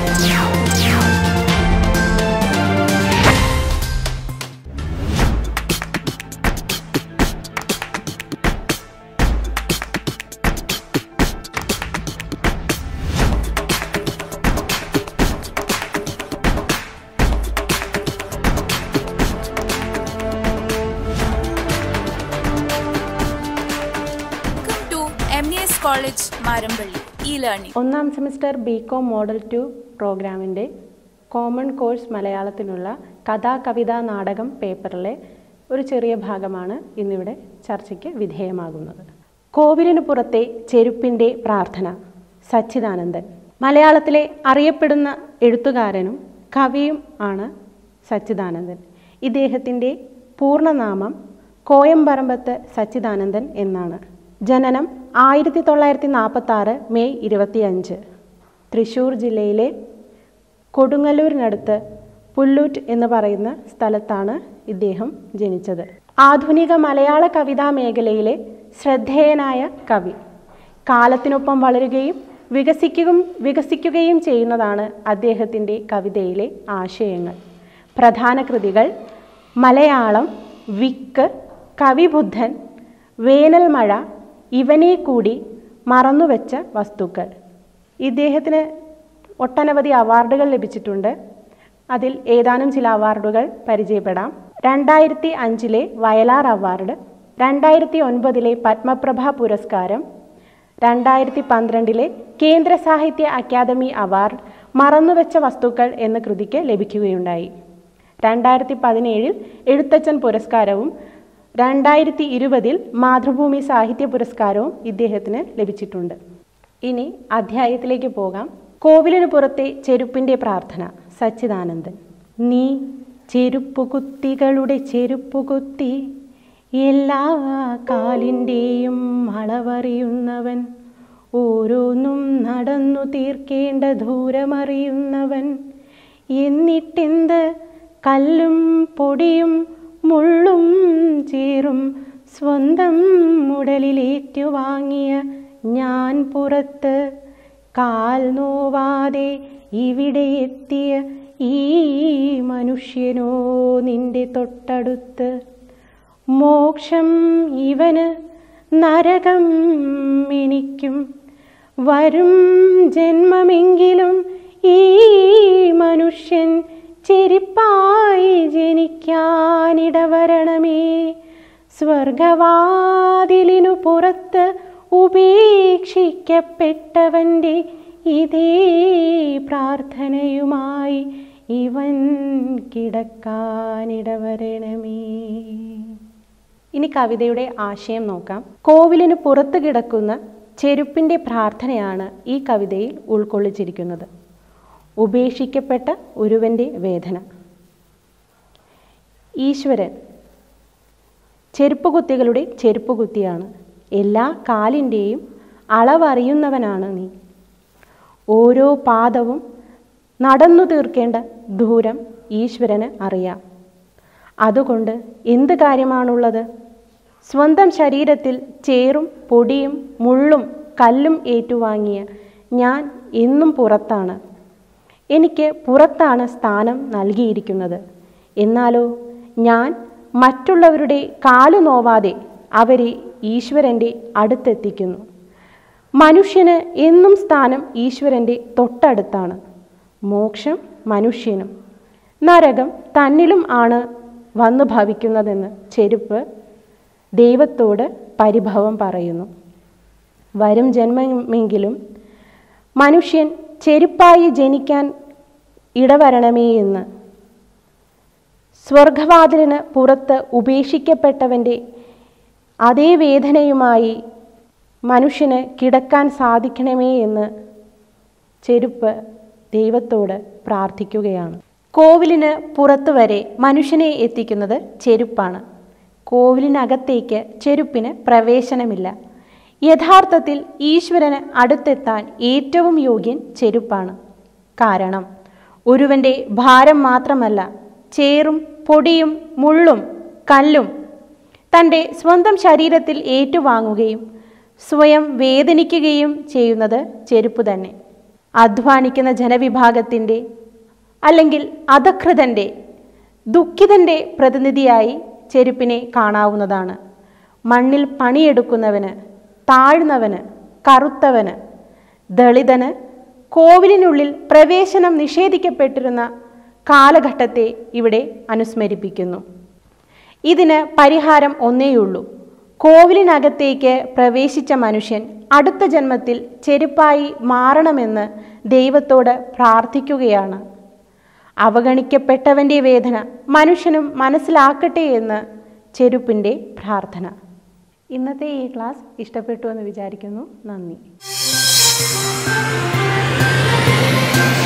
Welcome to MES College Marambali e-learning. ഒന്നാം semester B com model two പ്രോഗ്രാമിൻ്റെ common course മലയാളത്തിനുള്ള കഥാ കവിത നാടകം പേപ്പറിലെ ഒരു ചെറിയ ഭാഗമാണ് ഇന്നിവിടെ ചർച്ചയ്ക്ക് വിധേയമാകുന്നത് കോവിലിന് പുറത്തെ ചെരുപ്പിൻ്റെ പ്രാർത്ഥന സച്ചിദാനന്ദൻ മലയാളത്തിലെ അറിയപ്പെടുന്ന എഴുത്തുകാരനും കവിയും ആണ് സച്ചിദാനന്ദൻ ഇദ്ദേഹത്തിൻ്റെ പൂർണ്ണനാമം കോയമ്പറമ്പത്ത് സച്ചിദാനന്ദൻ എന്നാണ് ജനനം ആയിരത്തി തൊള്ളായിരത്തി നാൽപ്പത്തി ആറ് മെയ് ഇരുപത്തിയഞ്ച് തൃശ്ശൂർ ജില്ലയിലെ കൊടുങ്ങല്ലൂരിനടുത്ത് പുല്ലൂറ്റ് എന്ന് പറയുന്ന സ്ഥലത്താണ് ഇദ്ദേഹം ജനിച്ചത് ആധുനിക മലയാള കവിതാ മേഖലയിലെ ശ്രദ്ധേയനായ കവി കാലത്തിനൊപ്പം വളരുകയും വികസിക്കുകയും വികസിക്കുകയും ചെയ്യുന്നതാണ് അദ്ദേഹത്തിൻ്റെ കവിതയിലെ ആശയങ്ങൾ പ്രധാന കൃതികൾ മലയാളം വിക്ക് കവിബുദ്ധൻ വേനൽ മഴ ഇവനെ കൂടി മറന്നുവെച്ച വസ്തുക്കൾ ഇദ്ദേഹത്തിന് ഒട്ടനവധി അവാർഡുകൾ ലഭിച്ചിട്ടുണ്ട് അതിൽ ഏതാനും ചില അവാർഡുകൾ പരിചയപ്പെടാം രണ്ടായിരത്തി അഞ്ചിലെ വയലാർ അവാർഡ് രണ്ടായിരത്തി ഒൻപതിലെ പത്മപ്രഭ പുരസ്കാരം രണ്ടായിരത്തി പന്ത്രണ്ടിലെ കേന്ദ്ര സാഹിത്യ അക്കാദമി അവാർഡ് മറന്നുവെച്ച വസ്തുക്കൾ എന്ന കൃതിക്ക് ലഭിക്കുകയുണ്ടായി രണ്ടായിരത്തി പതിനേഴിൽ എഴുത്തച്ഛൻ പുരസ്കാരവും രണ്ടായിരത്തി ഇരുപതിൽ മാതൃഭൂമി സാഹിത്യ പുരസ്കാരവും ഇദ്ദേഹത്തിന് ലഭിച്ചിട്ടുണ്ട് ഇനി അധ്യായത്തിലേക്ക് പോകാം കോവിലിന് പുറത്തെ ചെരുപ്പിൻ്റെ പ്രാർത്ഥന സച്ചിദാനന്ദൻ നീ ചെരുപ്പുകുത്തികളുടെ ചെരുപ്പുകുത്തി എല്ലാ കാലിൻ്റെയും അളവറിയുന്നവൻ ഓരോന്നും നടന്നു തീർക്കേണ്ട ദൂരമറിയുന്നവൻ എന്നിട്ടെന്ത് കല്ലും പൊടിയും മുള്ളും ചേറും സ്വന്തം ഉടലിലേറ്റുവാങ്ങിയ ഞാൻ പുറത്ത് കാൽ നോവാതെ ഇവിടെ എത്തിയ ഈ മനുഷ്യനോ നിന്റെ തൊട്ടടുത്ത് മോക്ഷം ഇവന് നരകം എനിക്കും വരും ജന്മമെങ്കിലും ഈ മനുഷ്യൻ ചെരിപ്പായി ജനിക്കാനിടവരണമേ സ്വർഗവാതിലിനു പുറത്ത് ഉപേക്ഷിക്കപ്പെട്ടവൻ്റെ ഇതേ പ്രാർത്ഥനയുമായി ഇവൻ കിടക്കാനിടവരണമേ ഇനി കവിതയുടെ ആശയം നോക്കാം കോവിലിന് പുറത്ത് കിടക്കുന്ന ചെരുപ്പിൻ്റെ പ്രാർത്ഥനയാണ് ഈ കവിതയിൽ ഉൾക്കൊള്ളിച്ചിരിക്കുന്നത് ഉപേക്ഷിക്കപ്പെട്ട ഒരുവൻ്റെ വേദന ഈശ്വരൻ ചെരുപ്പുകുത്തികളുടെ ചെരുപ്പുകുത്തിയാണ് എല്ലാ കാലിൻ്റെയും അളവറിയുന്നവനാണ് നീ ഓരോ പാദവും നടന്നു തീർക്കേണ്ട ദൂരം ഈശ്വരന് അറിയാം അതുകൊണ്ട് എന്ത് കാര്യമാണുള്ളത് സ്വന്തം ശരീരത്തിൽ ചേറും പൊടിയും മുള്ളും കല്ലും ഏറ്റുവാങ്ങിയ ഞാൻ എന്നും പുറത്താണ് എനിക്ക് പുറത്താണ് സ്ഥാനം നൽകിയിരിക്കുന്നത് എന്നാലോ ഞാൻ മറ്റുള്ളവരുടെ കാലു നോവാതെ അവരെ ഈശ്വരൻ്റെ അടുത്തെത്തിക്കുന്നു മനുഷ്യന് എന്നും സ്ഥാനം ഈശ്വരൻ്റെ തൊട്ടടുത്താണ് മോക്ഷം മനുഷ്യനും നരകം തന്നിലും ആണ് വന്നു ഭവിക്കുന്നതെന്ന് ചെരുപ്പ് ദൈവത്തോട് പരിഭവം പറയുന്നു വരും ജന്മമെങ്കിലും മനുഷ്യൻ ചെരുപ്പായി ജനിക്കാൻ ഇടവരണമേ എന്ന് സ്വർഗവാതിലിന് പുറത്ത് ഉപേക്ഷിക്കപ്പെട്ടവൻ്റെ അതേ വേദനയുമായി മനുഷ്യന് കിടക്കാൻ സാധിക്കണമേ എന്ന് ചെരുപ്പ് ദൈവത്തോട് പ്രാർത്ഥിക്കുകയാണ് കോവിലിന് പുറത്തു വരെ മനുഷ്യനെ എത്തിക്കുന്നത് ചെരുപ്പാണ് കോവിലിനകത്തേക്ക് ചെരുപ്പിന് പ്രവേശനമില്ല യഥാർത്ഥത്തിൽ ഈശ്വരന് അടുത്തെത്താൻ ഏറ്റവും യോഗ്യൻ ചെരുപ്പാണ് കാരണം ഒരുവൻ്റെ ഭാരം മാത്രമല്ല ചേറും പൊടിയും മുള്ളും കല്ലും തൻ്റെ സ്വന്തം ശരീരത്തിൽ ഏറ്റുവാങ്ങുകയും സ്വയം വേദനിക്കുകയും ചെയ്യുന്നത് ചെരുപ്പ് തന്നെ അധ്വാനിക്കുന്ന ജനവിഭാഗത്തിൻ്റെ അല്ലെങ്കിൽ അധകൃതൻ്റെ ദുഃഖിതൻ്റെ പ്രതിനിധിയായി ചെരുപ്പിനെ കാണാവുന്നതാണ് മണ്ണിൽ പണിയെടുക്കുന്നവന് താഴ്ന്നവന് കറുത്തവന് ദളിതന് കോവിലിനുള്ളിൽ പ്രവേശനം നിഷേധിക്കപ്പെട്ടിരുന്ന കാലഘട്ടത്തെ ഇവിടെ അനുസ്മരിപ്പിക്കുന്നു ഇതിന് പരിഹാരം ഒന്നേയുള്ളൂ കോവിലിനകത്തേക്ക് പ്രവേശിച്ച മനുഷ്യൻ അടുത്ത ജന്മത്തിൽ ചെരുപ്പായി മാറണമെന്ന് ദൈവത്തോട് പ്രാർത്ഥിക്കുകയാണ് അവഗണിക്കപ്പെട്ടവൻ്റെ വേദന മനുഷ്യനും മനസ്സിലാക്കട്ടെ എന്ന് ചെരുപ്പിൻ്റെ പ്രാർത്ഥന ഇന്നത്തെ ഈ ക്ലാസ് ഇഷ്ടപ്പെട്ടു എന്ന് വിചാരിക്കുന്നു നന്ദി